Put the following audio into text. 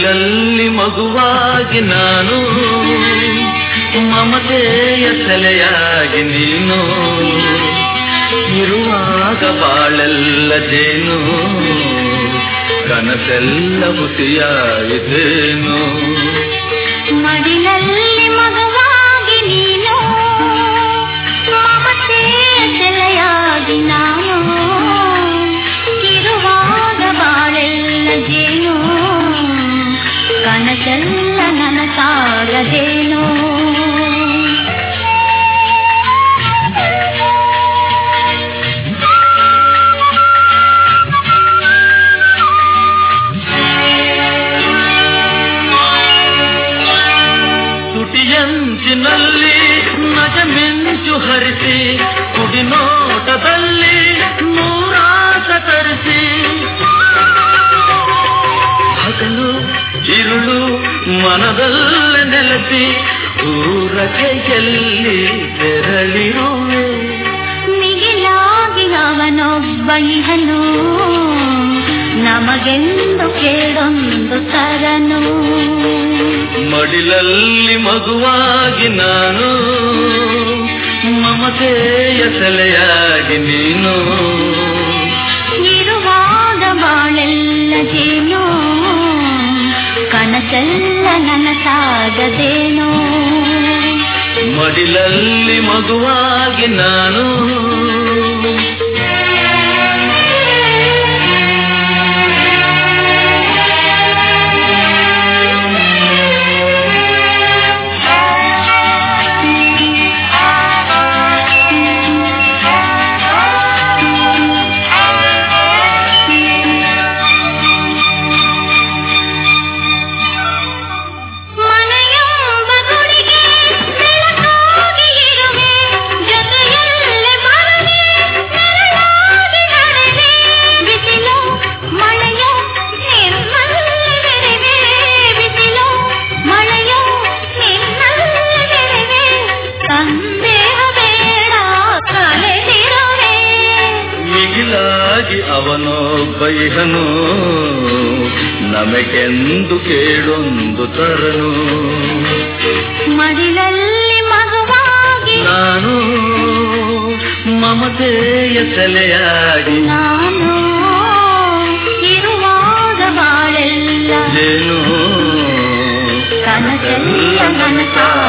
ಮಡಿಲಲ್ಲಿ ಮಗುವಾಗಿ ನಾನು ಮಮತೆಯ ಸೆಲೆಯಾಗಿ ನೀನು ಇರುವಾಗ ಬಾಳೆಲ್ಲ ಜೇನು ಕನಸೆಲ್ಲ ಹುಸಿಯಾಯಿತೇನು ಮಡಿಲಲ್ಲಿ ಮಗವಾಗಿ ನೀನು ಮಮತೆಯ ಸೆಲೆಯಾಗಿ ನಾನು ಇರುವಾಗ ಬಾಳೆಲ್ಲ ಜೇನು ಕನಸೆಲ್ಲ ನನಸಾಗದೇನು ತುಟಿಯಂಚಿನಲ್ಲಿ ನಜ ಮಿಂಚು ಹರಿಸಿ ಕುಡಿನೋಟದಲ್ಲಿ ನೂರಾಸ ತರಿಸಿ ಹಗಲು ಇರುಳು ಮನದಲ್ಲೇ ನೆಲೆಸಿ ಊರಕ್ಕೆ ಎಲ್ಲಿ ತೆರಳಿರುವೆ ಮಿಗಿಲಾಗಿ ಅವನೊಬ್ಬ ಇಹನು ನಮಗೆಂದು ಕೇಳೊಂದು ತರನು ಮಡಿಲಲ್ಲಿ ಮಗುವಾಗಿ ನಾನು ಮಮತೆಯ ಸೆಲೆಯಾಗಿ ನೀನು ಇರುವಾಗ ಬಾಳೆಲ್ಲ ಜೇನು ಕನಸೆಲ್ಲ ನನಸಾಗದೇನು ಮಡಿಲಲ್ಲಿ ಮಗುವಾಗಿ ನಾನು ಮನೆಯೊಂಬ ಗುಡಿಗೆ ಬೆಳಕಾಗಿ ಇರುವೆ ಜೊತೆಯಲ್ಲೇ ಬರುವೆ ನೆರಳಾಗಿ ನಡೆವೆ ಬಿಸಿಲು ಮಳೆಯೋ ನಿಮ್ಮಲ್ಲಿ ಬೆರೆವೆ ಬಿಸಿಲು ಮಳೆಯೋ ನಿಮ್ಮಲ್ಲಿ ಬೆರೆವೆ ಸಂದೇಹ ಬೇಡ ಕಲೆದಿರುವೆ ಮಿಗಿಲಾಗಿ ಅವನೊಬ್ಬ ಇಹನು ನಮಗೆಂದು ಕೇಳೊಂದು ತರನು ಮಡಿಲಲ್ಲಿ ಮಗುವಾಗಿ ನಾನು ಮಮತೆಯ ಸೆಲೆಯಾಗಿ ನಾನು ಇರುವಾಗ ಬಾಳೆಲ್ಲ ಏನು ಕನಸೆಲ್ಲ ನನಸಾಗದೇನು